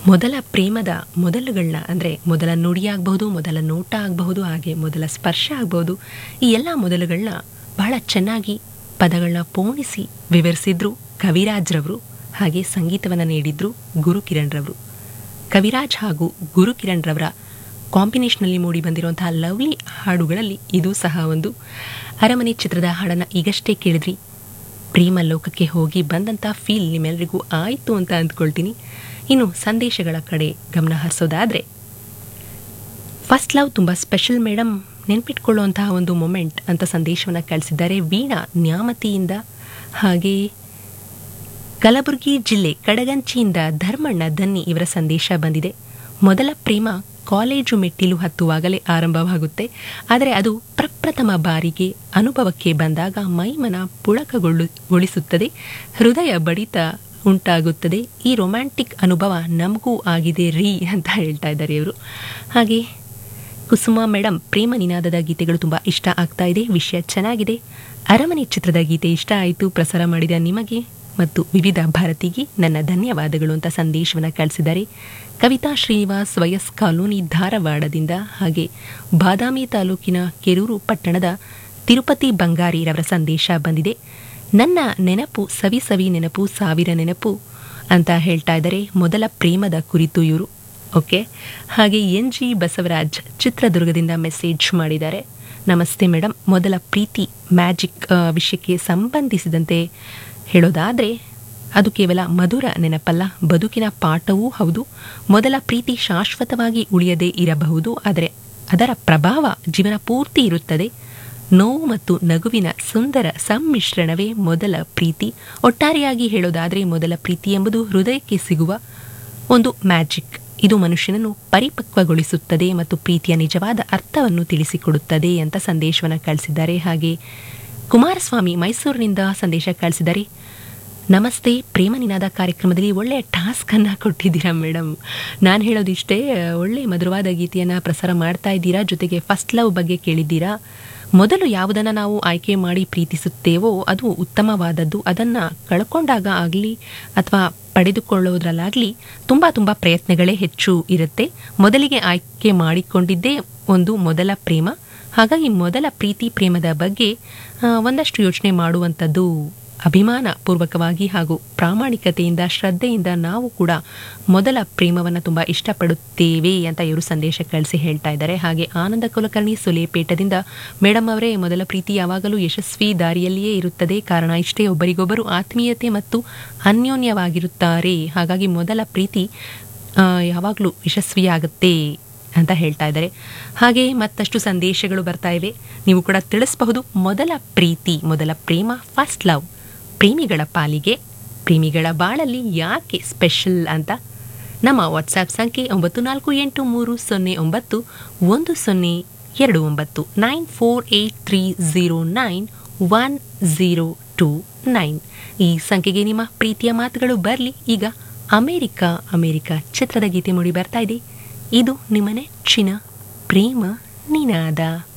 ಮೊದಲ ಪ್ರೇಮದ ಮೊದಲುಗಳನ್ನ ಅಂದರೆ ಮೊದಲ ನುಡಿ ಆಗಬಹುದು ಮೊದಲ ನೋಟ ಆಗಬಹುದು ಹಾಗೆ ಮೊದಲ ಸ್ಪರ್ಶ ಆಗಬಹುದು ಈ ಎಲ್ಲ ಮೊದಲುಗಳನ್ನ ಬಹಳ ಚೆನ್ನಾಗಿ ಪದಗಳನ್ನ ಪೋಣಿಸಿ ವಿವರಿಸಿದ್ರು ಕವಿರಾಜ್ರವರು ಹಾಗೆ ಸಂಗೀತವನ್ನು ನೀಡಿದ್ರು ಗುರು ಕಿರಣ್ರವರು ಕವಿರಾಜ್ ಹಾಗೂ ಗುರು ಕಿರಣ್ರವರ ಕಾಂಬಿನೇಷನಲ್ಲಿ ಮೂಡಿ ಬಂದಿರುವಂತಹ ಲವ್ಲಿ ಹಾಡುಗಳಲ್ಲಿ ಇದು ಸಹ ಒಂದು ಅರಮನೆ ಚಿತ್ರದ ಹಾಡನ್ನು ಈಗಷ್ಟೇ ಕೇಳಿದ್ರಿ ಪ್ರೇಮ ಲೋಕಕ್ಕೆ ಹೋಗಿ ಬಂದಂಥ ಫೀಲ್ ನಿಮ್ಮೆಲ್ಲರಿಗೂ ಆಯಿತು ಅಂತ ಅಂದ್ಕೊಳ್ತೀನಿ ಇನ್ನು ಸಂದೇಶಗಳ ಕಡೆ ಗಮನ ಹರಿಸೋದಾದರೆ ಫಸ್ಟ್ ಲವ್ ತುಂಬ ಸ್ಪೆಷಲ್ ಮೇಡಮ್ ನೆನ್ಪಿಟ್ಕೊಳ್ಳುವಂತಹ ಒಂದು ಮೊಮೆಂಟ್ ಅಂತ ಸಂದೇಶವನ್ನು ಕಳಿಸಿದ್ದಾರೆ ವೀಣಾ ನ್ಯಾಮತಿಯಿಂದ ಹಾಗೆ ಕಲಬುರಗಿ ಜಿಲ್ಲೆ ಕಡಗಂಚಿಯಿಂದ ಧರ್ಮಣ್ಣ ದನ್ನಿ ಇವರ ಸಂದೇಶ ಬಂದಿದೆ ಮೊದಲ ಪ್ರೇಮ ಕಾಲೇಜು ಮೆಟ್ಟಿಲು ಹತ್ತುವಾಗಲೇ ಆರಂಭವಾಗುತ್ತೆ ಆದರೆ ಅದು ಪ್ರಪ್ರಥಮ ಬಾರಿಗೆ ಅನುಭವಕ್ಕೆ ಬಂದಾಗ ಮೈಮನ ಪುಳಕಗೊಳ್ಳುಗೊಳಿಸುತ್ತದೆ ಹೃದಯ ಬಡಿತ ಉಂಟಾಗುತ್ತದೆ ಈ ರೊಮ್ಯಾಂಟಿಕ್ ಅನುಭವ ನಮಗೂ ಆಗಿದೆ ರೀ ಅಂತ ಹೇಳ್ತಾ ಇದ್ದಾರೆ ಇವರು ಹಾಗೆ ಕುಸುಮ ಮೇಡಮ್ ಪ್ರೇಮ ನಿನಾದದ ಗೀತೆಗಳು ತುಂಬ ಇಷ್ಟ ಆಗ್ತಾ ಇದೆ ವಿಷಯ ಚೆನ್ನಾಗಿದೆ ಅರಮನೆ ಚಿತ್ರದ ಗೀತೆ ಇಷ್ಟ ಆಯಿತು ಪ್ರಸಾರ ಮಾಡಿದ ನಿಮಗೆ ಮತ್ತು ವಿವಿಧ ಭಾರತಿಗೆ ನನ್ನ ಧನ್ಯವಾದಗಳು ಅಂತ ಸಂದೇಶವನ್ನು ಕಳಿಸಿದ್ದಾರೆ ಕವಿತಾ ಶ್ರೀನಿವಾಸ್ ವಯಸ್ ಕಾಲೋನಿ ಧಾರವಾಡದಿಂದ ಹಾಗೆ ಬಾದಾಮಿ ತಾಲೂಕಿನ ಕೆರೂರು ಪಟ್ಟಣದ ತಿರುಪತಿ ಬಂಗಾರಿರವರ ಸಂದೇಶ ಬಂದಿದೆ ನನ್ನ ನೆನಪು ಸವಿ ಸವಿ ನೆನಪು ಸಾವಿರ ನೆನಪು ಅಂತ ಹೇಳ್ತಾ ಇದ್ದಾರೆ ಮೊದಲ ಪ್ರೇಮದ ಕುರಿತು ಇವರು ಓಕೆ ಹಾಗೆ ಎನ್ ಜಿ ಬಸವರಾಜ್ ಚಿತ್ರದುರ್ಗದಿಂದ ಮೆಸೇಜ್ ಮಾಡಿದ್ದಾರೆ ನಮಸ್ತೆ ಮೇಡಮ್ ಮೊದಲ ಪ್ರೀತಿ ಮ್ಯಾಜಿಕ್ ಆ, ವಿಷಯಕ್ಕೆ ಸಂಬಂಧಿಸಿದಂತೆ ಹೇಳೋದಾದರೆ ಅದು ಕೇವಲ ಮಧುರ ನೆನಪಲ್ಲ ಬದುಕಿನ ಪಾಠವೂ ಹೌದು ಮೊದಲ ಪ್ರೀತಿ ಶಾಶ್ವತವಾಗಿ ಉಳಿಯದೇ ಇರಬಹುದು ಆದರೆ ಅದರ ಪ್ರಭಾವ ಜೀವನ ಪೂರ್ತಿ ಇರುತ್ತದೆ ನೋವು ಮತ್ತು ನಗುವಿನ ಸುಂದರ ಸಮ್ಮಿಶ್ರಣವೇ ಮೊದಲ ಪ್ರೀತಿ ಒಟ್ಟಾರೆಯಾಗಿ ಹೇಳೋದಾದರೆ ಮೊದಲ ಪ್ರೀತಿ ಎಂಬುದು ಹೃದಯಕ್ಕೆ ಸಿಗುವ ಒಂದು ಮ್ಯಾಜಿಕ್ ಇದು ಮನುಷ್ಯನನ್ನು ಪರಿಪಕ್ವಗೊಳಿಸುತ್ತದೆ ಮತ್ತು ಪ್ರೀತಿಯ ನಿಜವಾದ ಅರ್ಥವನ್ನು ತಿಳಿಸಿಕೊಡುತ್ತದೆ ಅಂತ ಸಂದೇಶವನ್ನು ಕಳಿಸಿದ್ದಾರೆ ಹಾಗೆ ಕುಮಾರಸ್ವಾಮಿ ಮೈಸೂರಿನಿಂದ ಸಂದೇಶ ಕಳಿಸಿದ್ದಾರೆ ನಮಸ್ತೆ ಪ್ರೇಮ ನಿನಾದ ಕಾರ್ಯಕ್ರಮದಲ್ಲಿ ಒಳ್ಳೆಯ ಟಾಸ್ಕ್ ಅನ್ನ ಕೊಟ್ಟಿದ್ದೀರಾ ಮೇಡಮ್ ನಾನು ಹೇಳೋದಿಷ್ಟೇ ಒಳ್ಳೆ ಮಧುರವಾದ ಗೀತೆಯನ್ನು ಪ್ರಸಾರ ಮಾಡ್ತಾ ಇದ್ದೀರಾ ಜೊತೆಗೆ ಫಸ್ಟ್ ಲವ್ ಬಗ್ಗೆ ಕೇಳಿದ್ದೀರಾ ಮೊದಲು ಯಾವುದನ್ನು ನಾವು ಆಯ್ಕೆ ಮಾಡಿ ಪ್ರೀತಿಸುತ್ತೇವೋ ಅದು ಉತ್ತಮವಾದದ್ದು ಅದನ್ನು ಕಳ್ಕೊಂಡಾಗ ಆಗಲಿ ಅಥವಾ ಪಡೆದುಕೊಳ್ಳೋದ್ರಲ್ಲಾಗಲಿ ತುಂಬ ತುಂಬ ಪ್ರಯತ್ನಗಳೇ ಹೆಚ್ಚು ಇರುತ್ತೆ ಮೊದಲಿಗೆ ಆಯ್ಕೆ ಮಾಡಿಕೊಂಡಿದ್ದೇ ಒಂದು ಮೊದಲ ಪ್ರೇಮ ಹಾಗಾಗಿ ಮೊದಲ ಪ್ರೀತಿ ಪ್ರೇಮದ ಬಗ್ಗೆ ಆ, ಒಂದಷ್ಟು ಯೋಚನೆ ಮಾಡುವಂಥದ್ದು ಅಭಿಮಾನ ಪೂರ್ವಕವಾಗಿ ಹಾಗೂ ಪ್ರಾಮಾಣಿಕತೆಯಿಂದ ಶ್ರದ್ಧೆಯಿಂದ ನಾವು ಕೂಡ ಮೊದಲ ಪ್ರೇಮವನ್ನು ತುಂಬ ಇಷ್ಟಪಡುತ್ತೇವೆ ಅಂತ ಇವರು ಸಂದೇಶ ಕಳಿಸಿ ಹೇಳ್ತಾ ಇದ್ದಾರೆ ಹಾಗೆ ಆನಂದ ಕುಲಕರ್ಣಿ ಸುಲೇಪೇಟದಿಂದ ಮೇಡಮ್ ಅವರೇ ಮೊದಲ ಪ್ರೀತಿ ಯಾವಾಗಲೂ ಯಶಸ್ವಿ ದಾರಿಯಲ್ಲಿಯೇ ಇರುತ್ತದೆ ಕಾರಣ ಇಷ್ಟೇ ಒಬ್ಬರಿಗೊಬ್ಬರು ಆತ್ಮೀಯತೆ ಮತ್ತು ಅನ್ಯೋನ್ಯವಾಗಿರುತ್ತಾರೆ ಹಾಗಾಗಿ ಮೊದಲ ಪ್ರೀತಿ ಆ, ಯಾವಾಗಲೂ ಯಶಸ್ವಿಯಾಗುತ್ತೆ ಅಂತ ಹೇಳ್ತಾ ಇದ್ದಾರೆ ಹಾಗೆ ಮತ್ತಷ್ಟು ಸಂದೇಶಗಳು ಬರ್ತಾ ಇವೆ ನೀವು ಕೂಡ ತಿಳಿಸಬಹುದು ಮೊದಲ ಪ್ರೀತಿ ಮೊದಲ ಪ್ರೇಮ ಫಸ್ಟ್ ಲವ್ ಪ್ರೇಮಿಗಳ ಪಾಲಿಗೆ ಪ್ರೇಮಿಗಳ ಬಾಳಲ್ಲಿ ಯಾಕೆ ಸ್ಪೆಷಲ್ ಅಂತ ನಮ್ಮ ವಾಟ್ಸ್ಆ್ಯಪ್ ಸಂಖ್ಯೆ ಒಂಬತ್ತು ನಾಲ್ಕು ಎಂಟು ಮೂರು ಸೊನ್ನೆ ಒಂಬತ್ತು ಒಂದು ಸೊನ್ನೆ ಎರಡು ಒಂಬತ್ತು nine four eight three zero nine one zero two nine ಈ ಸಂಖ್ಯೆಗೆ ನಿಮ್ಮ ಪ್ರೀತಿಯ ಮಾತುಗಳು ಬರಲಿ ಈಗ ಅಮೇರಿಕಾ ಅಮೇರಿಕಾ ಚಿತ್ರದ ಗೀತೆ ಮೂಡಿ ಬರ್ತಾ ಇದೆ ಇದು ನಿಮ್ಮ ನೆಚ್ಚಿನ ಪ್ರೇಮ ನಿನಾದ